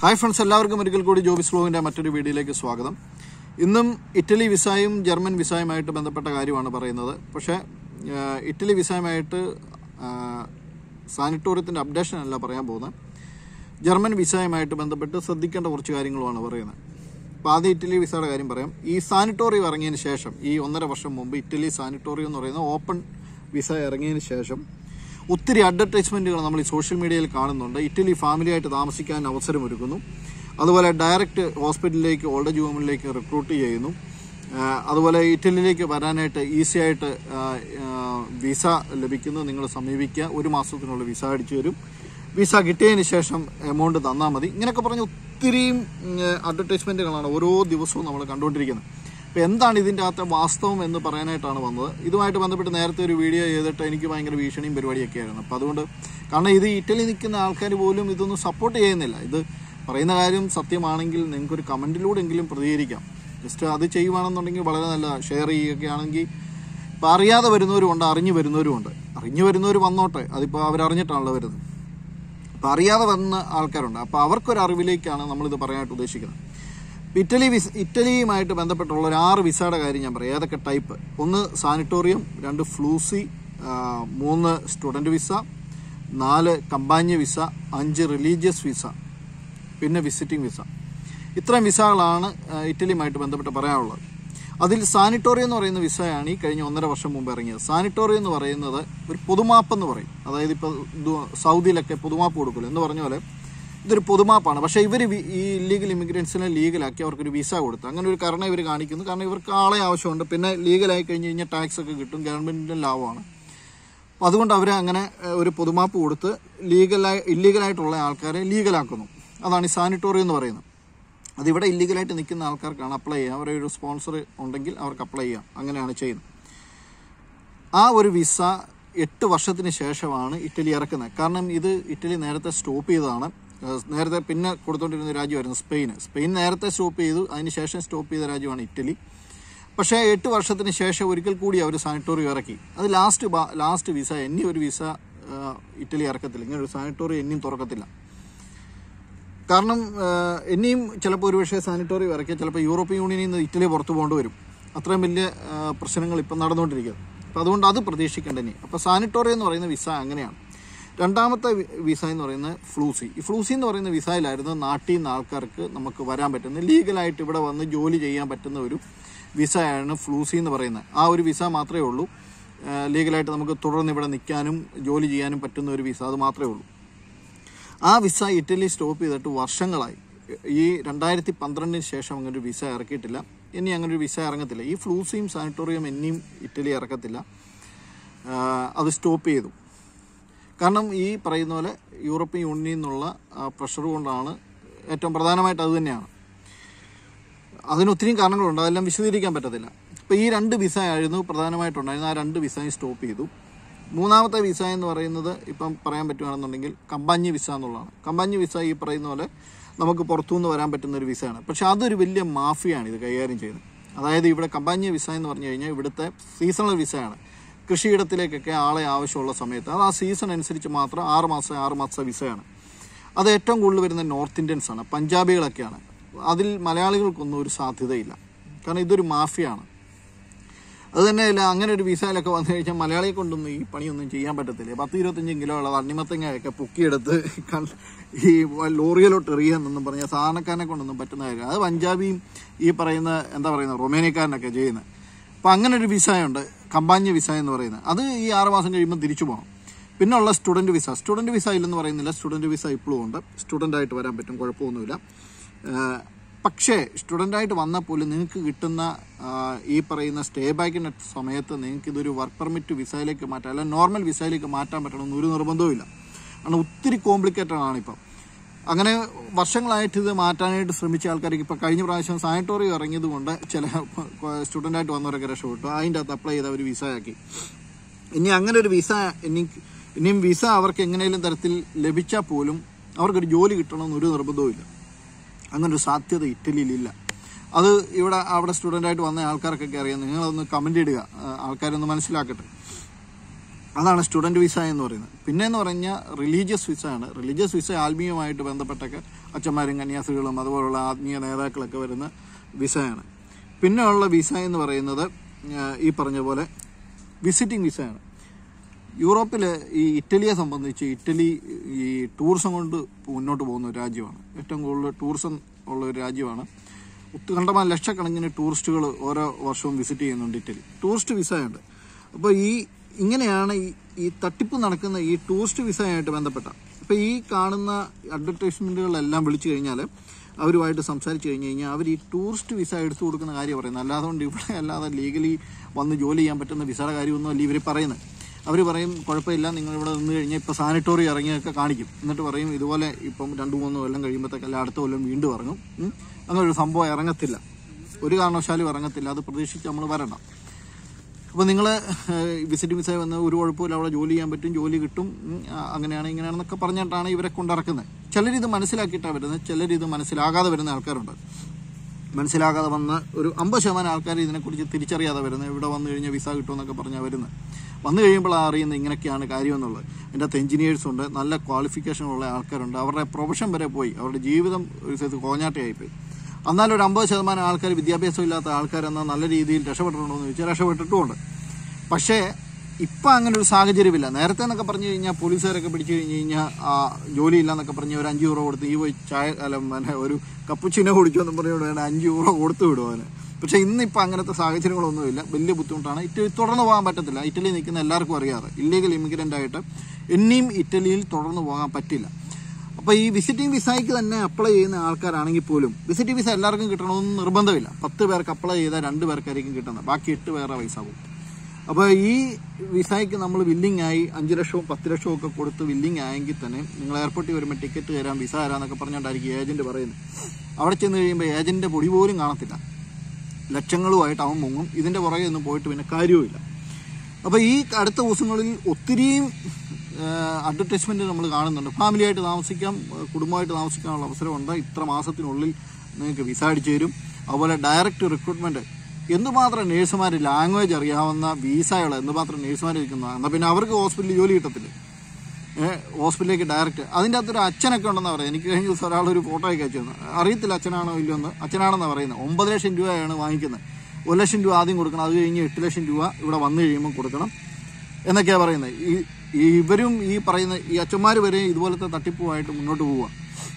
Hi friends എല്ലാവർക്കും ഒരിക്കൽ കൂടി ജോബിസ് വ്ലോഗിൻ്റെ മറ്റൊരു വീഡിയോയിലേക്ക് സ്വാഗതം ഇന്നും ഇറ്റലി വിസയും ജർമ്മൻ വിസയുമായിട്ട് ബന്ധപ്പെട്ട കാര്യമാണ് പറയുന്നത് പക്ഷേ ആ, ഇറ്റലി വിസയുമായിട്ട് സാനിറ്റോറിയത്തിൻ്റെ അപ്ഡേഷൻ അല്ല പറയാൻ പോകുന്നത് ജർമ്മൻ വിസയുമായിട്ട് ബന്ധപ്പെട്ട് ശ്രദ്ധിക്കേണ്ട കുറച്ച് കാര്യങ്ങളുമാണ് പറയുന്നത് അപ്പോൾ ആദ്യം ഇറ്റലി വിസയുടെ കാര്യം പറയാം ഈ സാനിറ്റോറിയം ഇറങ്ങിയതിന് ശേഷം ഈ ഒന്നര വർഷം മുമ്പ് ഇറ്റലി സാനിറ്റോറിയം എന്ന് പറയുന്ന ഓപ്പൺ വിസ ഇറങ്ങിയതിന് ശേഷം ഒത്തിരി അഡ്വർടൈസ്മെൻറ്റുകൾ നമ്മൾ ഈ സോഷ്യൽ മീഡിയയിൽ കാണുന്നുണ്ട് ഇറ്റലി ഫാമിലിയായിട്ട് താമസിക്കാൻ അവസരമൊരുക്കുന്നു അതുപോലെ ഡയറക്റ്റ് ഹോസ്പിറ്റലിലേക്ക് ഓൾഡ് ഏജ് ഹോമിലേക്ക് റിക്രൂട്ട് ചെയ്യുന്നു ആ, അതുപോലെ ഇറ്റലിയിലേക്ക് വരാനായിട്ട് ഈസി ആയിട്ട് ആ, ആ, വിസ ലഭിക്കുന്നു നിങ്ങൾ സമീപിക്കുക ഒരു മാസത്തിനുള്ള വിസ അടിച്ചു തരും വിസ കിട്ടിയതിന് ശേഷം എമൗണ്ട് തന്നാൽ മതി ഇങ്ങനെയൊക്കെ പറഞ്ഞ് ഒത്തിരിയും അഡ്വർടൈസ്മെൻറ്റുകളാണ് ഓരോ ദിവസവും നമ്മൾ കണ്ടുകൊണ്ടിരിക്കുന്നത് അപ്പോൾ എന്താണ് ഇതിൻ്റെ അകത്തെ വാസ്തവം എന്ന് പറയാനായിട്ടാണ് വന്നത് ഇതുമായിട്ട് ബന്ധപ്പെട്ട് നേരത്തെ ഒരു വീഡിയോ ചെയ്തിട്ട് എനിക്ക് ഭയങ്കര ഭീഷണിയും പരിപാടിയൊക്കെ ആയിരുന്നു അപ്പോൾ അതുകൊണ്ട് കാരണം ഇത് ഇറ്റലി നിൽക്കുന്ന ആൾക്കാർ പോലും ഇതൊന്നും സപ്പോർട്ട് ചെയ്യുന്നില്ല ഇത് പറയുന്ന കാര്യം സത്യമാണെങ്കിൽ നിങ്ങൾക്കൊരു കമൻറ്റിലൂടെങ്കിലും പ്രതികരിക്കാം ജസ്റ്റ് അത് ചെയ്യുവാണെന്നുണ്ടെങ്കിൽ വളരെ നല്ല ഷെയർ ചെയ്യുകയൊക്കെ ആണെങ്കിൽ ഇപ്പം അറിയാതെ വരുന്നവരുമുണ്ട് അറിഞ്ഞു വരുന്നവരുമുണ്ട് അറിഞ്ഞു വരുന്നവർ വന്നോട്ടെ അതിപ്പോൾ അവരറിഞ്ഞിട്ടാണല്ലോ വരുന്നത് അപ്പോൾ അറിയാതെ വന്ന ആൾക്കാരുണ്ട് അപ്പോൾ അവർക്കൊരു അറിവിലേക്കാണ് നമ്മളിത് പറയാനായിട്ട് ഉദ്ദേശിക്കുന്നത് ഇപ്പം ഇറ്റലി വിസ ഇറ്റലിയുമായിട്ട് ബന്ധപ്പെട്ടുള്ള ഒരു ആറ് വിസയുടെ കാര്യം ഞാൻ പറയാം ഏതൊക്കെ ടൈപ്പ് ഒന്ന് സാനിറ്റോറിയം രണ്ട് ഫ്ലൂസി ആ, മൂന്ന് സ്റ്റുഡൻറ്റ് വിസ നാല് കമ്പാഞ്ഞ വിസ അഞ്ച് റിലീജിയസ് വിസ പിന്നെ വിസിറ്റിംഗ് വിസ ഇത്രയും വിസകളാണ് ആ, ഇറ്റലിയുമായിട്ട് ബന്ധപ്പെട്ട് പറയാനുള്ളത് അതിൽ സാനിറ്റോറിയം എന്ന് പറയുന്ന വിസയാണ് ഈ കഴിഞ്ഞ ഒന്നര വർഷം മുമ്പ് ഇറങ്ങിയത് സാനിറ്റോറിയം എന്ന് പറയുന്നത് ഒരു പൊതുമാപ്പ് എന്ന് പറയും അതായത് ഇപ്പോൾ സൗദിയിലൊക്കെ പൊതുമാപ്പ് കൊടുക്കില്ല എന്ന് പറഞ്ഞ പോലെ ഇതൊരു പൊതുമാപ്പാണ് പക്ഷേ ഇവർ ഈ ഇല്ലീഗൽ ഇമിഗ്രൻസിനെ ലീഗലാക്കി അവർക്കൊരു വിസ കൊടുത്തു അങ്ങനെ ഒരു കാരണം ഇവർ കാണിക്കുന്നു കാരണം ഇവർക്ക് ആളെ ആവശ്യമുണ്ട് പിന്നെ ലീഗലായി കഴിഞ്ഞ് കഴിഞ്ഞാൽ ടാക്സ് ഒക്കെ കിട്ടും ഗവൺമെൻറ്റിൻ്റെ ലാഭമാണ് അപ്പോൾ അതുകൊണ്ട് അവർ അങ്ങനെ ഏഹ്, ഒരു പൊതുമാപ്പ് കൊടുത്ത് ലീഗലായി ഇല്ലീഗലായിട്ടുള്ള ആൾക്കാരെ ലീഗലാക്കുന്നു അതാണ് ഈ സാനിറ്റോറിയം എന്ന് പറയുന്നത് അതിവിടെ ഇല്ലീഗലായിട്ട് നിൽക്കുന്ന ആൾക്കാർക്കാണ് അപ്ലൈ ചെയ്യുക അവരെ ഒരു സ്പോൺസർ ഉണ്ടെങ്കിൽ അവർക്ക് അപ്ലൈ ചെയ്യാം അങ്ങനെയാണ് ചെയ്യുന്നത് ആ ഒരു വിസ എട്ട് വർഷത്തിന് ശേഷമാണ് ഇറ്റലി ഇറക്കുന്നത് കാരണം ഇത് ഇറ്റലി നേരത്തെ സ്റ്റോപ്പ് ചെയ്തതാണ് ഏഹ് നേരത്തെ പിന്നെ കൊടുത്തുകൊണ്ടിരുന്ന രാജ്യമായിരുന്നു സ്പെയിൻ സ്പെയിൻ നേരത്തെ സ്റ്റോപ്പ് ചെയ്തു അതിന് ശേഷം സ്റ്റോപ്പ് ചെയ്ത രാജ്യമാണ് ഇറ്റലി പക്ഷേ എട്ട് വർഷത്തിന് ശേഷം ഒരിക്കൽ കൂടി അവർ സാനിറ്റോറിയം ഇറക്കി അത് ലാസ്റ്റ് ലാസ്റ്റ് വിസ ഇനി ഒരു വിസ ഏഹ് ഇറ്റലി ഇറക്കത്തില്ല ഇങ്ങനെ ഒരു സാനിറ്റോറിയം ഇനിയും തുറക്കത്തില്ല കാരണം ഏഹ്, ഇനിയും ചിലപ്പോൾ ഒരുപക്ഷെ സാനിറ്റോറിയം ഇറക്കിയാൽ ചിലപ്പോൾ യൂറോപ്യൻ യൂണിയനിൽ നിന്ന് ഇറ്റലി പുറത്തു പോകേണ്ടി വരും അത്രയും വലിയ ഏഹ്, പ്രശ്നങ്ങൾ ഇപ്പം നടന്നുകൊണ്ടിരിക്കുന്നത് അപ്പോൾ അതുകൊണ്ട് അത് പ്രതീക്ഷിക്കേണ്ട ഇനി അപ്പോൾ സാനിറ്റോറിയം എന്ന് പറയുന്ന വിസ അങ്ങനെയാണ് രണ്ടാമത്തെ വി- വിസ എന്ന് പറയുന്നത് ഫ്ലൂസി ഈ ഫ്ലൂസി എന്ന് പറയുന്ന വിസയിലായിരുന്നു നാട്ടിൽ നിന്ന് ആൾക്കാർക്ക് നമുക്ക് വരാൻ പറ്റുന്ന ലീഗലായിട്ട് ഇവിടെ വന്ന് ജോലി ചെയ്യാൻ പറ്റുന്ന ഒരു വിസയാണ് ഫ്ലൂസി എന്ന് പറയുന്നത് ആ ഒരു വിസ മാത്രമേ ഉള്ളൂ ഏഹ്, ലീഗലായിട്ട് നമുക്ക് തുടർന്ന് ഇവിടെ നിൽക്കാനും ജോലി ചെയ്യാനും പറ്റുന്ന ഒരു വിസ അത് മാത്രമേ ഉള്ളൂ ആ വിസ ഇറ്റലി സ്റ്റോപ്പ് ചെയ്തിട്ട് വർഷങ്ങളായി ഈ രണ്ടായിരത്തി പന്ത്രണ്ടിന് ശേഷം അങ്ങനെ ഒരു വിസ ഇറക്കിയിട്ടില്ല ഇനി അങ്ങനെ ഒരു വിസ ഇറങ്ങത്തില്ല ഈ ഫ്ലൂസിയും സാനിറ്റോറിയം ഇനിയും ഇറ്റലി ഇറക്കത്തില്ല ആ, അത് സ്റ്റോപ്പ് ചെയ്തു കാരണം ഈ പറയുന്ന പോലെ യൂറോപ്യൻ യൂണിയനിൽ നിന്നുള്ള പ്രഷർ കൊണ്ടാണ് ഏറ്റവും പ്രധാനമായിട്ട് അത് തന്നെയാണ് അതിന് ഒത്തിരിയും കാരണങ്ങളുണ്ട് അതെല്ലാം വിശദീകരിക്കാൻ പറ്റത്തില്ല അപ്പോൾ ഈ രണ്ട് വിസ ആയിരുന്നു പ്രധാനമായിട്ടുണ്ടായിരുന്നത് ആ രണ്ട് വിസയും സ്റ്റോപ്പ് ചെയ്തു മൂന്നാമത്തെ വിസ എന്ന് പറയുന്നത് ഇപ്പം പറയാൻ പറ്റുകയാണെന്നുണ്ടെങ്കിൽ കമ്പാഞ്ഞി വിസ എന്നുള്ളതാണ് കമ്പാഞ്ഞി വിസ ഈ പറയുന്ന പോലെ നമുക്ക് പുറത്തുനിന്ന് വരാൻ പറ്റുന്ന ഒരു വിസയാണ് പക്ഷെ അതൊരു വലിയ മാഫിയാണ് ഇത് കൈകാര്യം ചെയ്യുന്നത് അതായത് ഇവിടെ കമ്പാഞ്ഞി വിസ എന്ന് പറഞ്ഞു കഴിഞ്ഞാൽ ഇവിടുത്തെ സീസണൽ വിസയാണ് കൃഷിയിടത്തിലേക്കൊക്കെ ആളെ ആവശ്യമുള്ള സമയത്ത് അത് ആ സീസൺ അനുസരിച്ച് മാത്രം ആറ് മാസം ആറ് മാസ വിസയാണ് അത് ഏറ്റവും കൂടുതൽ വരുന്ന നോർത്ത് ഇന്ത്യൻസ് ആണ് പഞ്ചാബികളൊക്കെയാണ് അതിൽ മലയാളികൾക്കൊന്നും ഒരു സാധ്യതയില്ല കാരണം ഇതൊരു മാഫിയാണ് അത് തന്നെയല്ല അങ്ങനെ ഒരു വിസയിലൊക്കെ വന്നു കഴിഞ്ഞാൽ മലയാളിയെ കൊണ്ടൊന്നും ഈ പണിയൊന്നും ചെയ്യാൻ പറ്റത്തില്ല പത്ത് ഇരുപത്തഞ്ചും കിലോ ഉള്ള തണ്ണിമത്തങ്ങയൊക്കെ പൊക്കിയെടുത്ത് കൺ- ഈ ലോറിയിലോട്ട് എറിയാന്നൊന്നും പറഞ്ഞാൽ സാധാരണക്കാരനെ കൊണ്ടൊന്നും പറ്റുന്ന കാര്യം അത് പഞ്ചാബിയും ഈ പറയുന്ന എന്താ പറയുന്നത് റൊമേനിയക്കാരനൊക്കെ ചെയ്യുന്നത് അപ്പം അങ്ങനെ ഒരു വിസയുണ്ട് കമ്പാഞ്ഞ വിസ എന്ന് പറയുന്നത് അത് ഈ ആറ് മാസം കഴിയുമ്പോൾ തിരിച്ചു പോകണം പിന്നെ ഉള്ള സ്റ്റുഡൻറ്റ് വിസ സ്റ്റുഡൻറ്റ് വിസ ഇല്ലെന്ന് പറയുന്നില്ല സ്റ്റുഡൻറ്റ് വിസ ഇപ്പോഴും ഉണ്ട് സ്റ്റുഡൻ്റ് ആയിട്ട് വരാൻ പറ്റും കുഴപ്പമൊന്നുമില്ല ഏഹ് പക്ഷേ സ്റ്റുഡൻ്റ് ആയിട്ട് വന്നാൽ പോലും നിങ്ങൾക്ക് കിട്ടുന്ന ആ, ഈ പറയുന്ന സ്റ്റേ ബാക്കിൻ്റെ സമയത്ത് നിങ്ങൾക്ക് ഇതൊരു വർക്ക് പെർമിറ്റ് വിസയിലേക്ക് മാറ്റാം അല്ല നോർമൽ വിസയിലേക്ക് മാറ്റാൻ പറ്റണമെന്ന് ഒരു നിർബന്ധവുമില്ല കാരണം ഒത്തിരി കോംപ്ലിക്കേറ്റഡ് ആണ് ഇപ്പം അങ്ങനെ വർഷങ്ങളായിട്ട് ഇത് മാറ്റാനായിട്ട് ശ്രമിച്ച ആൾക്കാർക്ക് ഇപ്പോൾ കഴിഞ്ഞ പ്രാവശ്യം സാനിറ്റോറിയം ഇറങ്ങിയത് കൊണ്ട് ചില സ്റ്റുഡൻ്റ് ആയിട്ട് വന്നവരൊക്കെ രക്ഷപ്പെട്ടു അതിൻ്റെ അകത്ത് അപ്ലൈ ചെയ്ത് അവർ വിസ ആക്കി ഇനി അങ്ങനെ ഒരു വിസ ഇനി ഇനിയും വിസ അവർക്ക് എങ്ങനെയും തരത്തിൽ ലഭിച്ചാൽ പോലും അവർക്കൊരു ജോലി കിട്ടണമെന്ന് ഒരു നിർബന്ധവുമില്ല അങ്ങനെ ഒരു സാധ്യത ഇറ്റലിയിലില്ല അത് ഇവിടെ അവിടെ സ്റ്റുഡൻ്റ് ആയിട്ട് വന്ന ആൾക്കാർക്കൊക്കെ അറിയാം നിങ്ങളതൊന്ന് കമൻ്റ് ഇടുക ആ, ആൾക്കാരൊന്ന് മനസ്സിലാക്കട്ടെ അതാണ് സ്റ്റുഡൻറ്റ് വിസ എന്ന് പറയുന്നത് പിന്നെ എന്ന് പറഞ്ഞാൽ റിലീജിയസ് വിസ ആണ് റിലീജിയസ് വിസ ആത്മീയമായിട്ട് ബന്ധപ്പെട്ടൊക്കെ അച്ഛന്മാരും കന്യാസ്ത്രീകളും അതുപോലുള്ള ആത്മീയ നേതാക്കളൊക്കെ വരുന്ന വിസയാണ് പിന്നെ ഉള്ള വിസ എന്ന് പറയുന്നത് ആ, ഈ പറഞ്ഞ പോലെ വിസിറ്റിംഗ് വിസയാണ് യൂറോപ്പിൽ ഈ ഇറ്റലിയെ സംബന്ധിച്ച് ഇറ്റലി ഈ ടൂറിസം കൊണ്ട് മുന്നോട്ട് പോകുന്ന ഒരു രാജ്യമാണ് ഏറ്റവും കൂടുതൽ ടൂറിസം ഉള്ള ഒരു രാജ്യമാണ് കണ്ടമാൻ ലക്ഷക്കണക്കിന് ടൂറിസ്റ്റുകൾ ഓരോ വർഷവും വിസിറ്റ് ചെയ്യുന്നുണ്ട് ഇറ്റലി ടൂറിസ്റ്റ് വിസയുണ്ട് അപ്പോൾ ഈ ഇങ്ങനെയാണ് ഈ ഈ തട്ടിപ്പ് നടക്കുന്ന ഈ ടൂറിസ്റ്റ് വിസയായിട്ട് ബന്ധപ്പെട്ട അപ്പോൾ ഈ കാണുന്ന അഡ്വർടൈസ്മെൻറ്റുകളെല്ലാം വിളിച്ചു കഴിഞ്ഞാൽ അവരുമായിട്ട് സംസാരിച്ച് കഴിഞ്ഞ് കഴിഞ്ഞാൽ അവർ ഈ ടൂറിസ്റ്റ് വിസ എടുത്തു കൊടുക്കുന്ന കാര്യം പറയുന്നത് അല്ലാതെ കൊണ്ട് ഇവിടെ അല്ലാതെ ലീഗലി വന്ന് ജോലി ചെയ്യാൻ പറ്റുന്ന വിസയുടെ കാര്യമൊന്നും അല്ല ഇവർ പറയുന്നത് അവർ പറയും കുഴപ്പമില്ല നിങ്ങൾ ഇവിടെ നിന്ന് കഴിഞ്ഞാൽ ഇപ്പോൾ സാനിറ്റോറി ഇറങ്ങിയൊക്കെ കാണിക്കും എന്നിട്ട് പറയും ഇതുപോലെ ഇപ്പം രണ്ട് മൂന്ന് കൊല്ലം കഴിയുമ്പോഴത്തേക്കല്ല അടുത്ത കൊല്ലം വീണ്ടും ഇറങ്ങും ഉം. അങ്ങനെ ഒരു സംഭവം ഇറങ്ങത്തില്ല ഒരു കാരണവശാലും ഇറങ്ങത്തില്ല അത് പ്രതീക്ഷിച്ച് നമ്മൾ വരണ്ട അപ്പോൾ നിങ്ങൾ വിസിറ്റ് വിസ വന്ന് ഒരു കുഴപ്പമില്ല അവിടെ ജോലി ചെയ്യാൻ പറ്റും ജോലി കിട്ടും ഉം, ആ, അങ്ങനെയാണ് ഇങ്ങനെയാണെന്നൊക്കെ പറഞ്ഞിട്ടാണ് ഇവരെ കൊണ്ടിറക്കുന്നത് ചിലരിത് മനസ്സിലാക്കിയിട്ടാണ് വരുന്നത് ചിലരിത് മനസ്സിലാകാതെ വരുന്ന ആൾക്കാരുണ്ട് മനസ്സിലാകാതെ വന്ന് ഒരു അമ്പത് ശതമാനം ആൾക്കാർ ഇതിനെക്കുറിച്ച് തിരിച്ചറിയാതെ വരുന്നത് ഇവിടെ വന്നു കഴിഞ്ഞാൽ വിസ കിട്ടുമെന്നൊക്കെ പറഞ്ഞാൽ വരുന്നത് വന്നു കഴിയുമ്പോഴാണ് അറിയുന്നത് ഇങ്ങനെയൊക്കെയാണ് കാര്യം എന്നുള്ളത് അതിൻ്റെ അകത്ത് എഞ്ചിനീയേഴ്സ് ഉണ്ട് നല്ല ക്വാളിഫിക്കേഷൻ ഉള്ള ആൾക്കാരുണ്ട് അവരുടെ പ്രൊഫഷൻ വരെ പോയി അവരുടെ ജീവിതം ഒരു സ്ഥലത്ത് കോഞ്ഞാട്ടയായിപ്പോയി എന്നാൽ ഒരു അമ്പത് ശതമാനം ആൾക്കാർ വിദ്യാഭ്യാസം ഇല്ലാത്ത ആൾക്കാരെന്നാൽ നല്ല രീതിയിൽ രക്ഷപ്പെട്ടിട്ടുണ്ടോ എന്ന് ചോദിച്ചാൽ രക്ഷപ്പെട്ടിട്ടുമുണ്ട് പക്ഷേ ഇപ്പം അങ്ങനെ ഒരു സാഹചര്യമില്ല നേരത്തെ എന്നൊക്കെ പറഞ്ഞു കഴിഞ്ഞാൽ പോലീസുകാരൊക്കെ പിടിച്ചു കഴിഞ്ഞ് കഴിഞ്ഞാൽ ആ ജോലി ഇല്ലാന്നൊക്കെ പറഞ്ഞ് ഒരു അഞ്ച് യൂറോ കൊടുത്ത് ഈ പോയി ചായ അല്ല പിന്നെ ഒരു കപ്പുച്ചിനെ കുടിച്ചു എന്ന് പറഞ്ഞുകൊണ്ട് വേണം അഞ്ച് യൂറോ കൊടുത്തു വിടും അവന് പക്ഷേ ഇന്നിപ്പോൾ അങ്ങനത്തെ സാഹചര്യങ്ങളൊന്നുമില്ല വലിയ ബുദ്ധിമുട്ടാണ് ഇറ്റലി തുടർന്ന് പോകാൻ പറ്റത്തില്ല ഇറ്റലി നിൽക്കുന്ന എല്ലാവർക്കും അറിയാതെ ഇല്ലീഗൽ ഇമിഗ്രൻ്റ് ആയിട്ട് ഇനിയും ഇറ്റലിയിൽ തുടർന്ന് പോകാൻ പറ്റില്ല അപ്പോൾ ഈ വിസിറ്റിംഗ് വിസയ്ക്ക് തന്നെ അപ്ലൈ ചെയ്യുന്ന ആൾക്കാരാണെങ്കിൽ പോലും വിസിറ്റിംഗ് വിസ എല്ലാവർക്കും കിട്ടണമെന്ന് നിർബന്ധമില്ല പത്ത് പേർക്ക് അപ്ലൈ ചെയ്താൽ രണ്ട് പേർക്കായിരിക്കും കിട്ടുന്നത് ബാക്കി എട്ട് പേരുടെ പൈസ പോകും അപ്പോൾ ഈ വിസയ്ക്ക് നമ്മൾ വില്ലിംഗ് ആയി അഞ്ച് ലക്ഷവും പത്ത് ലക്ഷവും ഒക്കെ കൊടുത്ത് വില്ലിംഗ് ആയെങ്കിൽ തന്നെ നിങ്ങൾ എയർപോർട്ടിൽ വരുമ്പോൾ ടിക്കറ്റ് തരാം വിസ തരാന്നൊക്കെ പറഞ്ഞുകൊണ്ടായിരിക്കും ഏജന്റ് പറയുന്നത് അവിടെ ചെന്ന് കഴിയുമ്പോൾ ഏജന്റിന്റെ പൊടി പോലും കാണത്തില്ല ലക്ഷങ്ങളുമായിട്ട് അവൻ മുങ്ങും ഇതിന്റെ പുറകെ ഒന്നും പോയിട്ട് പിന്നെ കാര്യവുമില്ല അപ്പോൾ ഈ അടുത്ത ദിവസങ്ങളിൽ ഒത്തിരിയും അഡ്വർടൈസ്മെന്റ് നമ്മൾ കാണുന്നുണ്ട് ഫാമിലിയായിട്ട് താമസിക്കാം ഏഹ് കുടുംബമായിട്ട് താമസിക്കാനുള്ള അവസരമുണ്ട് ഇത്ര മാസത്തിനുള്ളിൽ നിങ്ങൾക്ക് വിസ അടിച്ചു തരും അതുപോലെ ഡയറക്റ്റ് റിക്രൂട്ട്മെന്റ് എന്തുമാത്രം നേഴ്സുമാർ ലാംഗ്വേജ് അറിയാവുന്ന വിസകൾ എന്തുമാത്രം നേഴ്സുമാർ ഇരിക്കുന്നു എന്നാൽ പിന്നെ അവർക്ക് ഹോസ്പിറ്റലിൽ ജോലി കിട്ടത്തില്ല ഏഹ് ഹോസ്പിറ്റലിലേക്ക് ഡയറക്റ്റ് അതിൻ്റെ അകത്തൊരു അച്ഛനൊക്കെ ഉണ്ടെന്ന് പറയുന്നത് എനിക്ക് കഴിഞ്ഞ ദിവസം ഒരാൾ ഒരു ഫോട്ടോ ഒക്കെ അയച്ചു തന്നു അറിയത്തില്ല അച്ഛനാണോ ഇല്ലയോ എന്ന് അച്ഛനാണെന്നാണ് പറയുന്നത് ഒമ്പത് ലക്ഷം രൂപയാണ് വാങ്ങിക്കുന്നത് ഒരു ലക്ഷം രൂപ ആദ്യം കൊടുക്കണം അത് കഴിഞ്ഞ് എട്ട് ലക്ഷം രൂപ ഇവിടെ വന്നു കഴിയുമ്പോൾ കൊടുക്കണം എന്നൊക്കെയാണ് പറയുന്നത് ഈ ഈ ഇവരും ഈ പറയുന്ന ഈ അച്ഛന്മാർ വരെ ഇതുപോലത്തെ തട്ടിപ്പുമായിട്ട് മുന്നോട്ട് പോവുക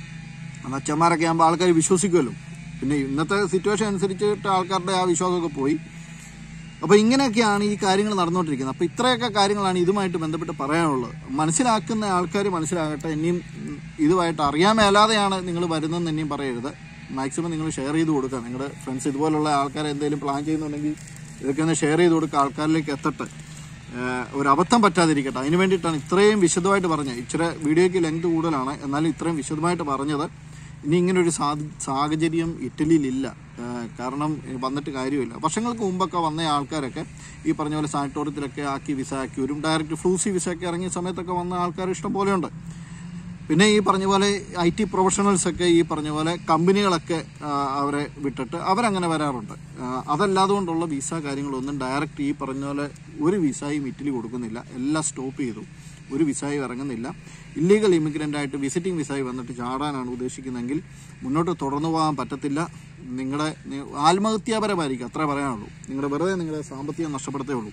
അത് അച്ഛന്മാരൊക്കെ ആകുമ്പോൾ ആൾക്കാർ വിശ്വസിക്കുമല്ലോ പിന്നെ ഇന്നത്തെ സിറ്റുവേഷൻ അനുസരിച്ചിട്ട് ആൾക്കാരുടെ ആ വിശ്വാസമൊക്കെ പോയി അപ്പോൾ ഇങ്ങനെയൊക്കെയാണ് ഈ കാര്യങ്ങൾ നടന്നുകൊണ്ടിരിക്കുന്നത് അപ്പോൾ ഇത്രയൊക്കെ കാര്യങ്ങളാണ് ഇതുമായിട്ട് ബന്ധപ്പെട്ട് പറയാനുള്ളത് മനസ്സിലാക്കുന്ന ആൾക്കാർ മനസ്സിലാകട്ടെ ഇനിയും ഉം, ഇതുമായിട്ട് അറിയാൻ മേലാതെയാണ് നിങ്ങൾ വരുന്നതെന്ന് ഇനിയും പറയരുത് മാക്സിമം നിങ്ങൾ ഷെയർ ചെയ്ത് കൊടുക്കുക നിങ്ങളുടെ ഫ്രണ്ട്സ് ഇതുപോലുള്ള ആൾക്കാർ എന്തെങ്കിലും പ്ലാൻ ചെയ്യുന്നുണ്ടെങ്കിൽ ഇതൊക്കെ ഒന്ന് ഷെയർ ചെയ്ത് കൊടുക്കുക ആൾക്കാരിലേക്ക് എത്തട്ടെ ഏഹ് ഒരു അബദ്ധം പറ്റാതിരിക്കട്ടെ അതിന് വേണ്ടിയിട്ടാണ് ഇത്രയും വിശദമായിട്ട് പറഞ്ഞത് ഇച്ചിരി വീഡിയോയ്ക്ക് ലെങ്ത് കൂടുതലാണ് എന്നാലും ഇത്രയും വിശദമായിട്ട് പറഞ്ഞത് ഇനി ഇങ്ങനൊരു സാ- സാഹചര്യം ഇറ്റലിയിലില്ല ഏഹ് കാരണം വന്നിട്ട് കാര്യമില്ല വർഷങ്ങൾക്ക് മുമ്പൊക്കെ വന്ന ആൾക്കാരൊക്കെ ഈ പറഞ്ഞ പോലെ സാനിറ്റോറിയത്തിലൊക്കെ ആക്കി വിസ ആക്കി വരും ഡയറക്റ്റ് ഫ്ലൂസി വിസ ഒക്കെ ഇറങ്ങിയ സമയത്തൊക്കെ വന്ന ആൾക്കാർ ഇഷ്ടം പോലെയുണ്ട് പിന്നെ ഈ പറഞ്ഞ പോലെ ഐ ടി പ്രൊഫഷണൽസ് ഒക്കെ ഈ പറഞ്ഞ പോലെ കമ്പനികളൊക്കെ ആ, അവരെ വിട്ടിട്ട് അവരങ്ങനെ വരാറുണ്ട് ആ, അതല്ലാതെ കൊണ്ടുള്ള വിസ കാര്യങ്ങളൊന്നും ഡയറക്റ്റ് ഈ പറഞ്ഞ പോലെ ഒരു വിസയും ഇറ്റലി കൊടുക്കുന്നില്ല എല്ലാം സ്റ്റോപ്പ് ചെയ്തു ഒരു വിസയും ഇറങ്ങുന്നില്ല ഇല്ലീഗൽ ഇമിഗ്രൻ്റ് ആയിട്ട് വിസിറ്റിംഗ് വിസയിൽ വന്നിട്ട് ചാടാനാണ് ഉദ്ദേശിക്കുന്നതെങ്കിൽ മുന്നോട്ട് തുടർന്നു പോകാൻ പറ്റത്തില്ല നിങ്ങളുടെ നി- ആത്മഹത്യാപരമായിരിക്കും അത്രേ പറയാനുള്ളൂ നിങ്ങളുടെ വെറുതെ നിങ്ങളുടെ സാമ്പത്തികം നഷ്ടപ്പെടുത്തേ ഉള്ളൂ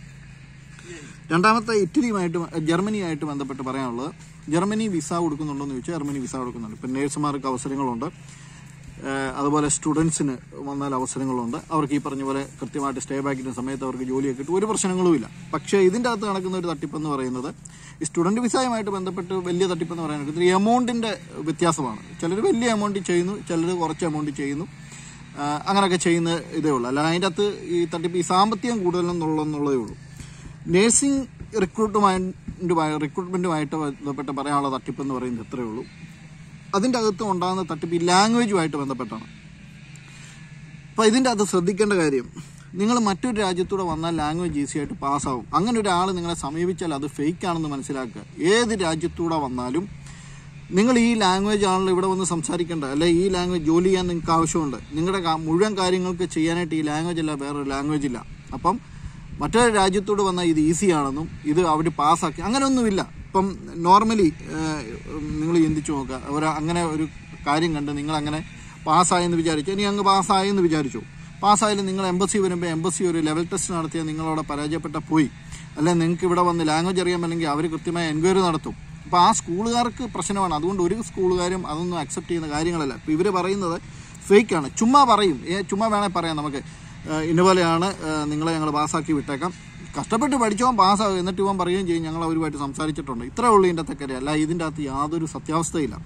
രണ്ടാമത്തെ ഇറ്റലിയുമായിട്ട് ജർമ്മനിയായിട്ട് ബന്ധപ്പെട്ട് പറയാനുള്ളത് ജർമ്മനി വിസ കൊടുക്കുന്നുണ്ടോ എന്ന് ചോദിച്ചാൽ ജർമ്മനി വിസ കൊടുക്കുന്നുണ്ട് ഇപ്പം നേഴ്സുമാർക്ക് അവസരങ്ങളുണ്ട് ഏഹ് അതുപോലെ സ്റ്റുഡൻസിന് വന്നാൽ അവസരങ്ങളുണ്ട് അവർക്ക് ഈ പറഞ്ഞ പോലെ കൃത്യമായിട്ട് സ്റ്റേ ബാക്കിൻ്റെ സമയത്ത് അവർക്ക് ജോലിയൊക്കെ കിട്ടും ഒരു പ്രശ്നങ്ങളുമില്ല പക്ഷേ ഇതിൻ്റെ അകത്ത് നടക്കുന്ന ഒരു തട്ടിപ്പെന്ന് പറയുന്നത് ഈ സ്റ്റുഡൻറ്റ് വിസയുമായിട്ട് ബന്ധപ്പെട്ട് വലിയ തട്ടിപ്പെന്ന് പറയാനായിട്ട് ഈ എമൗണ്ടിൻ്റെ വ്യത്യാസമാണ് ചിലർ വലിയ എമൗണ്ടിൽ ചെയ്യുന്നു ചിലർ കുറച്ച് എമൗണ്ടിൽ ചെയ്യുന്നു ആഹ് അങ്ങനെയൊക്കെ ചെയ്യുന്ന ഇതേ ഉള്ളൂ അല്ലാതെ അതിൻ്റെ അകത്ത് ഈ തട്ടിപ്പ് ഈ സാമ്പത്തികം കൂടുതലെന്നുള്ളതെന്നുള്ളതേ ഉള്ളൂ നേഴ്സിംഗ് റിക്രൂട്ടുമായി റിക്രൂട്ട്മെൻറ്റുമായിട്ട് ബന്ധപ്പെട്ട് പറയാനുള്ള തട്ടിപ്പ് എന്ന് പറയുന്നത് ഇത്രയേ ഉള്ളൂ അതിൻ്റെ അകത്ത് ഉണ്ടാകുന്ന തട്ടിപ്പ് ഈ ലാംഗ്വേജുമായിട്ട് ബന്ധപ്പെട്ടാണ് അപ്പോൾ ഇതിൻ്റെ അകത്ത് ശ്രദ്ധിക്കേണ്ട കാര്യം നിങ്ങൾ മറ്റൊരു രാജ്യത്തൂടെ വന്നാൽ ലാംഗ്വേജ് ഈസി ആയിട്ട് പാസ്സാവും അങ്ങനെ ഒരാൾ നിങ്ങളെ സമീപിച്ചാൽ അത് ഫേക്ക് ആണെന്ന് മനസ്സിലാക്കുക ഏത് രാജ്യത്തൂടെ വന്നാലും നിങ്ങൾ ഈ ലാംഗ്വേജ് ആണല്ലോ ഇവിടെ വന്ന് സംസാരിക്കേണ്ട അല്ലെ ഈ ലാംഗ്വേജ് ജോലി ചെയ്യാൻ നിങ്ങൾക്ക് ആവശ്യമുണ്ട് നിങ്ങളുടെ കാ- മുഴുവൻ കാര്യങ്ങൾക്ക് ചെയ്യാനായിട്ട് ഈ ലാംഗ്വേജ് അല്ല വേറൊരു ലാംഗ്വേജ് ഇല്ല അപ്പം മറ്റൊരു രാജ്യത്തോട് വന്നാൽ ഇത് ഈസി ആണെന്നും ഇത് അവർ പാസ്സാക്കി അങ്ങനെയൊന്നുമില്ല ഇപ്പം നോർമലി നിങ്ങൾ ചിന്തിച്ചു നോക്കുക ഒരു അങ്ങനെ ഒരു കാര്യം കണ്ട് നിങ്ങളങ്ങനെ പാസ്സായെന്ന് വിചാരിച്ചു ഇനി അങ്ങ് പാസ്സായെന്ന് വിചാരിച്ചു പാസ്സായാലും നിങ്ങൾ എംബസി വരുമ്പോൾ എംബസി ഒരു ലെവൽ ടെസ്റ്റ് നടത്തിയ നിങ്ങളവിടെ പരാജയപ്പെട്ട പോയി അല്ലെ നിങ്ങൾക്ക് ഇവിടെ വന്ന് ലാംഗ്വേജ് അറിയാമല്ലെങ്കിൽ അവർ കൃത്യമായ എൻക്വയറി നടത്തും അപ്പോൾ ആ സ്കൂളുകാർക്ക് പ്രശ്നമാണ് അതുകൊണ്ട് ഒരു സ്കൂളുകാരും അതൊന്നും അക്സെപ്റ്റ് ചെയ്യുന്ന കാര്യങ്ങളല്ല ഇപ്പോൾ ഇവർ പറയുന്നത് ഫേക്കാണ് ചുമ്മാ പറയും ഏ, ചുമ്മാ വേണേൽ പറയാം നമുക്ക് ഏഹ്, ഇന്നപോലെയാണ് ഏഹ്, നിങ്ങളെ ഞങ്ങൾ പാസ്സാക്കി വിട്ടേക്കാം കഷ്ടപ്പെട്ട് പഠിച്ചവൻ പാസ്സാകും എന്നിട്ട് ഇവൻ പറയുകയും ചെയ്യും ഞങ്ങൾ അവരുമായിട്ട് സംസാരിച്ചിട്ടുണ്ട് ഇത്രേ ഉള്ളൂ ഇതിൻ്റെ അകത്തൊക്കെ അല്ല ഇതിൻ്റെ അകത്ത് യാതൊരു സത്യാവസ്ഥയില്ല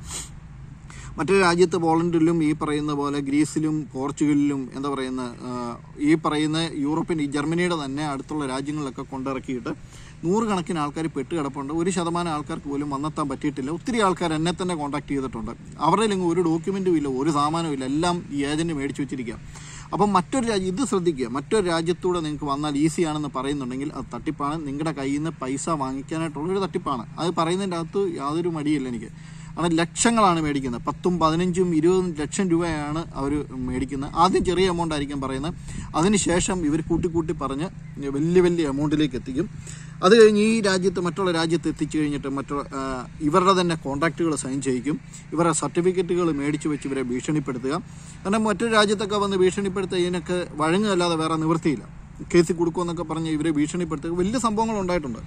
മറ്റൊരു രാജ്യത്ത് പോളണ്ടിലും ഈ പറയുന്ന പോലെ ഗ്രീസിലും പോർച്ചുഗലിലും എന്താ പറയുന്ന ആ, ഈ പറയുന്ന യൂറോപ്യൻ ഈ ജർമ്മനിയുടെ തന്നെ അടുത്തുള്ള രാജ്യങ്ങളിലൊക്കെ കൊണ്ടിറക്കിയിട്ട് നൂറുകണക്കിന് ആൾക്കാർ പെട്ട് കിടപ്പുണ്ട് ഒരു ശതമാനം ആൾക്കാർക്ക് പോലും വന്നെത്താൻ പറ്റിയിട്ടില്ല ഒത്തിരി ആൾക്കാർ എന്നെ തന്നെ കോൺടാക്ട് ചെയ്തിട്ടുണ്ട് അവരുടെ എങ്ങും ഒരു ഡോക്യുമെൻറ്റും ഇല്ല ഒരു സാമാനവും ഇല്ല എല്ലാം ഈ ഏജൻറ്റ് മേടിച്ച് വെച്ചിരിക്കുക അപ്പം മറ്റൊരു രാജ്യം ഇത് ശ്രദ്ധിക്കുക മറ്റൊരു രാജ്യത്തൂടെ നിങ്ങൾക്ക് വന്നാൽ ഈസി ആണെന്ന് പറയുന്നുണ്ടെങ്കിൽ അത് തട്ടിപ്പാണ് നിങ്ങളുടെ കയ്യിൽ നിന്ന് പൈസ വാങ്ങിക്കാനായിട്ടുള്ള ഒരു തട്ടിപ്പാണ് അത് പറയുന്നതിൻ്റെ അകത്ത് യാതൊരു മടിയില്ല എനിക്ക് അവിടെ ലക്ഷങ്ങളാണ് മേടിക്കുന്നത് പത്തും പതിനഞ്ചും ഇരുപതും ലക്ഷം രൂപയാണ് അവർ മേടിക്കുന്നത് ആദ്യം ചെറിയ എമൗണ്ട് ആയിരിക്കും പറയുന്നത് അതിനുശേഷം ഇവർ കൂട്ടി കൂട്ടി പറഞ്ഞ് വലിയ വലിയ എമൗണ്ടിലേക്ക് എത്തിക്കും അത് കഴിഞ്ഞ് ഈ രാജ്യത്ത് മറ്റുള്ള രാജ്യത്ത് എത്തിച്ചു കഴിഞ്ഞിട്ട് മറ്റുള്ള ആ, ഇവരുടെ തന്നെ കോൺട്രാക്റ്റുകൾ സൈൻ ചെയ്യിക്കും ഇവരുടെ സർട്ടിഫിക്കറ്റുകൾ മേടിച്ച് വെച്ച് ഇവരെ ഭീഷണിപ്പെടുത്തുക കാരണം മറ്റൊരു രാജ്യത്തൊക്കെ വന്ന് ഭീഷണിപ്പെടുത്തുക ഇതിനൊക്കെ വഴങ്ങുകയല്ലാതെ വേറെ നിവൃത്തിയില്ല കേസിൽ കൊടുക്കുമെന്നൊക്കെ പറഞ്ഞ് ഇവരെ ഭീഷണിപ്പെടുത്തുക വലിയ സംഭവങ്ങൾ ഉണ്ടായിട്ടുണ്ട്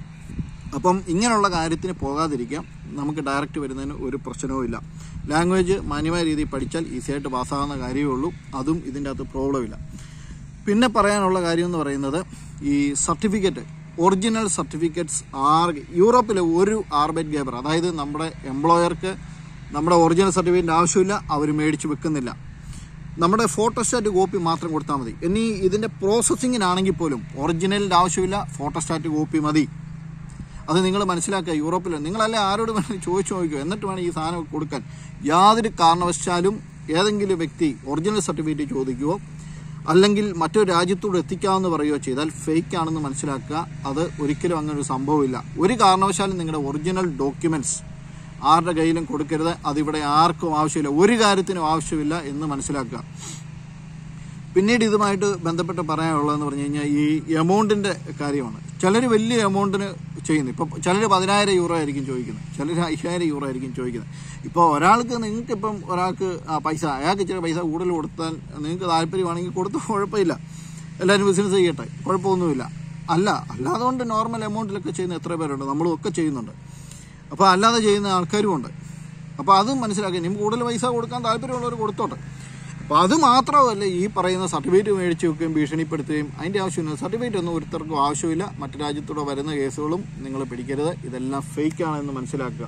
അപ്പം ഇങ്ങനെയുള്ള കാര്യത്തിന് പോകാതിരിക്കാം നമുക്ക് ഡയറക്റ്റ് വരുന്നതിന് ഒരു പ്രശ്നവും ഇല്ല ലാംഗ്വേജ് മാന്യമായ രീതിയിൽ പഠിച്ചാൽ ഈസി ആയിട്ട് പാസ്സാകുന്ന കാര്യമേ ഉള്ളൂ അതും ഇതിൻ്റെ അകത്ത് പ്രോബ്ലം ഇല്ല പിന്നെ പറയാനുള്ള കാര്യം എന്ന് പറയുന്നത് ഈ സർട്ടിഫിക്കറ്റ് ഒറിജിനൽ സർട്ടിഫിക്കറ്റ്സ് ആർ യൂറോപ്പിലെ ഒരു ആർബൈറ്റ് ഗേബർ അതായത് നമ്മുടെ എംപ്ലോയർക്ക് നമ്മുടെ ഒറിജിനൽ സർട്ടിഫിക്കറ്റ് ആവശ്യമില്ല അവർ മേടിച്ച് വെക്കുന്നില്ല നമ്മുടെ ഫോട്ടോസ്റ്റാറ്റ് കോപ്പി മാത്രം കൊടുത്താൽ മതി ഇനി ഇതിൻ്റെ പ്രോസസ്സിങ്ങിനാണെങ്കിൽ പോലും ഒറിജിനലിൻ്റെ ആവശ്യമില്ല ഫോട്ടോസ്റ്റാറ്റ് കോപ്പി മതി അത് നിങ്ങൾ മനസ്സിലാക്കുക യൂറോപ്പിൽ നിങ്ങളല്ലേ ആരോട് വേണം ചോദിച്ചു നോക്കിയോ എന്നിട്ട് വേണം ഈ സാധനം കൊടുക്കാൻ യാതൊരു കാരണവശാലും ഏതെങ്കിലും വ്യക്തി ഒറിജിനൽ സർട്ടിഫിക്കറ്റ് ചോദിക്കുകയോ അല്ലെങ്കിൽ മറ്റൊരു രാജ്യത്തോട് എത്തിക്കാമെന്ന് പറയുകയോ ചെയ്താൽ ഫേക്ക് ആണെന്ന് മനസ്സിലാക്കുക അത് ഒരിക്കലും അങ്ങനെ ഒരു സംഭവമില്ല ഒരു കാരണവശാലും നിങ്ങളുടെ ഒറിജിനൽ ഡോക്യുമെന്റ്സ് ആരുടെ കയ്യിലും കൊടുക്കരുത് അതിവിടെ ആർക്കും ആവശ്യമില്ല ഒരു കാര്യത്തിനും ആവശ്യമില്ല എന്ന് മനസ്സിലാക്കുക പിന്നീട് ഇതുമായിട്ട് ബന്ധപ്പെട്ട് പറയാനുള്ളതെന്ന് പറഞ്ഞു കഴിഞ്ഞാൽ ഈ എമൗണ്ടിൻ്റെ കാര്യമാണ് ചിലർ വലിയ എമൗണ്ടിന് ചെയ്യുന്നു ഇപ്പോൾ ചിലർ പതിനായിരം യൂറോ ആയിരിക്കും ചോദിക്കുന്നത് ചിലർ അയ്യായിരം യൂറോ ആയിരിക്കും ചോദിക്കുന്നത് ഇപ്പോൾ ഒരാൾക്ക് നിങ്ങൾക്ക് ഇപ്പം ഒരാൾക്ക് ആ പൈസ അയാൾക്ക് ഇച്ചിരി പൈസ കൂടുതൽ കൊടുത്താൽ നിങ്ങൾക്ക് താല്പര്യമാണെങ്കിൽ കൊടുത്ത് കുഴപ്പമില്ല എല്ലാവരും ബിസിനസ് ചെയ്യട്ടെ കുഴപ്പമൊന്നുമില്ല അല്ല അല്ലാതെ കൊണ്ട് നോർമൽ എമൗണ്ടിലൊക്കെ ചെയ്യുന്ന എത്ര പേരുണ്ട് നമ്മളും ഒക്കെ ചെയ്യുന്നുണ്ട് അപ്പോൾ അല്ലാതെ ചെയ്യുന്ന ആൾക്കാരും ഉണ്ട് അപ്പോൾ അതും മനസ്സിലാക്കി ഇനി കൂടുതൽ പൈസ കൊടുക്കാൻ താല്പര്യമുള്ളവർ കൊടുത്തോട്ടെ അപ്പോൾ അത് മാത്രമല്ല ഈ പറയുന്ന സർട്ടിഫിക്കറ്റ് മേടിച്ച് വെക്കുകയും ഭീഷണിപ്പെടുത്തുകയും അതിൻ്റെ ആവശ്യമില്ല സർട്ടിഫിക്കറ്റ് ഒന്നും ഒരുത്തർക്കും ആവശ്യമില്ല മറ്റു രാജ്യത്തൂടെ വരുന്ന കേസുകളും നിങ്ങൾ പിടിക്കരുത് ഇതെല്ലാം ഫേക്ക് ആണെന്ന് മനസ്സിലാക്കുക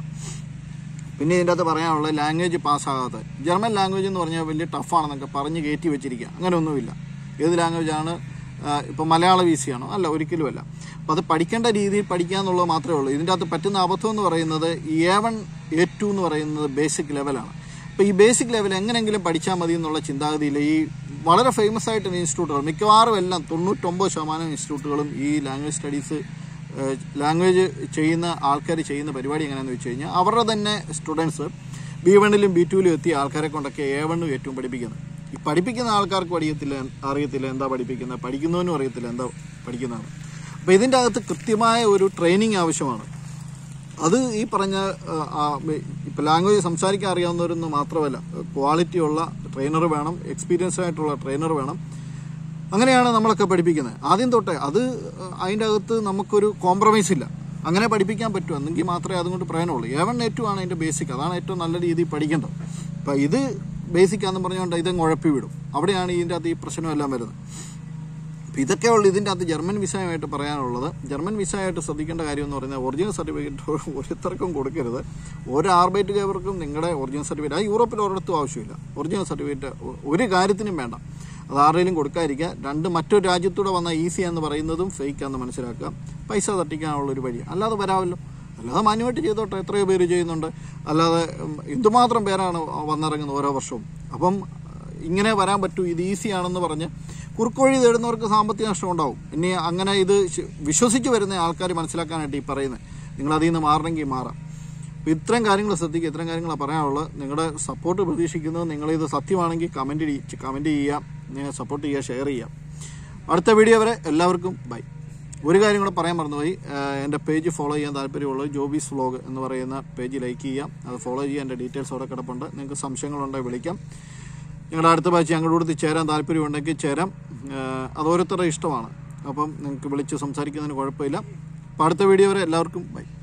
പിന്നെ ഇതിൻ്റെ അകത്ത് പറയാനുള്ളത് ലാംഗ്വേജ് പാസ്സാകാത്ത ജർമ്മൻ ലാംഗ്വേജ് എന്ന് പറഞ്ഞാൽ വലിയ ടഫാണെന്നൊക്കെ പറഞ്ഞ് കയറ്റി വെച്ചിരിക്കുക അങ്ങനെ ഒന്നുമില്ല ഏത് ലാംഗ്വേജാണ് ഇപ്പോൾ മലയാളം ഈസിയാണോ അല്ല ഒരിക്കലുമല്ല അപ്പോൾ അത് പഠിക്കേണ്ട രീതിയിൽ പഠിക്കുക എന്നുള്ളത് മാത്രമേ ഉള്ളൂ ഇതിൻ്റെ അകത്ത് പറ്റുന്ന അബദ്ധം എന്ന് പറയുന്നത് എ വൺ എ ടു എന്ന് പറയുന്നത് ബേസിക് ലെവലാണ് അപ്പോൾ ഈ ബേസിക് ലെവൽ എങ്ങനെയെങ്കിലും പഠിച്ചാൽ മതി എന്നുള്ള ചിന്താഗതിയിൽ ഈ വളരെ ഫേമസ് ആയിട്ടുള്ള ഇൻസ്റ്റിറ്റ്യൂട്ടുകൾ മിക്കവാറും എല്ലാം തൊണ്ണൂറ്റൊമ്പത് ശതമാനം ഇൻസ്റ്റിറ്റ്യൂട്ടുകളും ഈ ലാംഗ്വേജ് സ്റ്റഡീസ് ലാംഗ്വേജ് ചെയ്യുന്ന ആൾക്കാർ ചെയ്യുന്ന പരിപാടി എങ്ങനെയാണെന്ന് വെച്ച് കഴിഞ്ഞാൽ അവരുടെ തന്നെ സ്റ്റുഡൻസ് ബി വണ്ണിലും ബി ടുവിലും എത്തിയ ആൾക്കാരെ കൊണ്ടൊക്കെ എ വണ്ണും ഏറ്റവും പഠിപ്പിക്കുന്നത് ഈ പഠിപ്പിക്കുന്ന ആൾക്കാർക്ക് അറിയത്തില്ല അറിയത്തില്ല എന്താ പഠിപ്പിക്കുന്നത് പഠിക്കുന്നവനും അറിയത്തില്ല എന്താ പഠിക്കുന്നതാണ് അപ്പോൾ ഇതിൻ്റെ അകത്ത് കൃത്യമായ ഒരു ട്രെയിനിങ് ആവശ്യമാണ് അത് ഈ പറഞ്ഞ ഇപ്പോൾ ലാംഗ്വേജ് സംസാരിക്കാൻ അറിയാവുന്നവരൊന്നും മാത്രമല്ല ക്വാളിറ്റി ഉള്ള ട്രെയിനർ വേണം എക്സ്പീരിയൻസ് ആയിട്ടുള്ള ട്രെയിനർ വേണം അങ്ങനെയാണ് നമ്മളൊക്കെ പഠിപ്പിക്കുന്നത് ആദ്യം തൊട്ടേ അത് അതിൻ്റെ അകത്ത് നമുക്കൊരു കോംപ്രമൈസ് ഇല്ല അങ്ങനെ പഠിപ്പിക്കാൻ പറ്റും എന്നെങ്കിൽ മാത്രമേ അതുകൊണ്ട് പ്രയോജനമുള്ളൂ ഏവൺ ഏറ്റവും ആണ് അതിൻ്റെ ബേസിക് അതാണ് ഏറ്റവും നല്ല രീതിയിൽ പഠിക്കേണ്ടത് അപ്പം ഇത് ബേസിക് ആണെന്ന് പറഞ്ഞുകൊണ്ട് ഇതങ്ങ് ഉഴപ്പി വിടും അവിടെയാണ് ഇതിൻ്റെ അകത്ത് ഈ പ്രശ്നമെല്ലാം വരുന്നത് അപ്പം ഇതൊക്കെ ഉള്ളു ഇതിൻ്റെ അകത്ത് ജർമ്മൻ വിസയുമായിട്ട് പറയാനുള്ളത് ജർമ്മൻ വിസയായിട്ട് ശ്രദ്ധിക്കേണ്ട കാര്യം എന്ന് പറയുന്നത് ഒറിജിനൽ സർട്ടിഫിക്കറ്റ് ഓരോരുത്തർക്കും കൊടുക്കരുത് ഓരോ ആർബൈറ്റ് ഗവർക്കും നിങ്ങളുടെ ഒറിജിനൽ സർട്ടിഫിക്കറ്റ് ആ യൂറോപ്പിൽ ഒരിടത്തും ആവശ്യമില്ല ഒറിജിനൽ സർട്ടിഫിക്കറ്റ് ഒരു കാര്യത്തിനും വേണ്ട അത് ആരുടെയും കൊടുക്കാതിരിക്കുക രണ്ട് മറ്റൊരു രാജ്യത്തൂടെ വന്ന ഈസി എന്ന് പറയുന്നതും ഫേക്ക് ആണെന്ന് മനസ്സിലാക്കുക പൈസ തട്ടിക്കാനുള്ളൊരു വഴി അല്ലാതെ വരാമല്ലോ അല്ലാതെ മാന്യമായിട്ട് ചെയ്തോട്ടെ എത്രയോ പേര് ചെയ്യുന്നുണ്ട് അല്ലാതെ ഉം, എന്തുമാത്രം പേരാണ് വന്നിറങ്ങുന്നത് ഓരോ വർഷവും അപ്പം ഇങ്ങനെ വരാൻ പറ്റൂ ഇത് ഈസി ആണെന്ന് പറഞ്ഞ് കുറുക്കുവഴി തേടുന്നവർക്ക് സാമ്പത്തിക നഷ്ടം ഉണ്ടാവും ഇനി അങ്ങനെ ഇത് ശ- വിശ്വസിച്ച് വരുന്ന ആൾക്കാർ മനസ്സിലാക്കാനായിട്ട് ഈ പറയുന്നത് നിങ്ങൾ അതിൽ നിന്ന് മാറണമെങ്കിൽ മാറാം അപ്പോൾ ഇത്രയും കാര്യങ്ങൾ ശ്രദ്ധിക്കുക ഇത്രയും കാര്യങ്ങളാണ് പറയാനുള്ളത് നിങ്ങളുടെ സപ്പോർട്ട് പ്രതീക്ഷിക്കുന്നത് നിങ്ങളിത് സത്യമാണെങ്കിൽ കമൻറ്റ് കമൻറ്റ് ചെയ്യുക നിങ്ങൾ സപ്പോർട്ട് ചെയ്യുക ഷെയർ ചെയ്യുക അടുത്ത വീഡിയോ വരെ എല്ലാവർക്കും ബൈ ഒരു കാര്യം കൂടെ പറയാൻ മറന്നുപോയി ആഹ് എൻ്റെ പേജ് ഫോളോ ചെയ്യാൻ താല്പര്യമുള്ളത് ജോബീസ് വ്ലോഗ് എന്ന് പറയുന്ന പേജ് ലൈക്ക് ചെയ്യാം അത് ഫോളോ ചെയ്യാൻ എൻ്റെ ഡീറ്റെയിൽസ് അവിടെ കിടപ്പുണ്ട് നിങ്ങൾക്ക് സംശയങ്ങളുണ്ടെങ്കിൽ വിളിക്കാം ഞങ്ങളുടെ അടുത്ത ബാച്ച് ഞങ്ങളുടെ കൂടെ ചേരാൻ താല്പര്യമുണ്ടെങ്കിൽ ചേരാം ആഹ് അത് ഓരോരുത്തരുടെ ഇഷ്ടമാണ് അപ്പം നിങ്ങൾക്ക് വിളിച്ച് സംസാരിക്കുന്നതിന് കുഴപ്പമില്ല അപ്പോൾ അടുത്ത വീഡിയോ വരെ എല്ലാവർക്കും ബൈ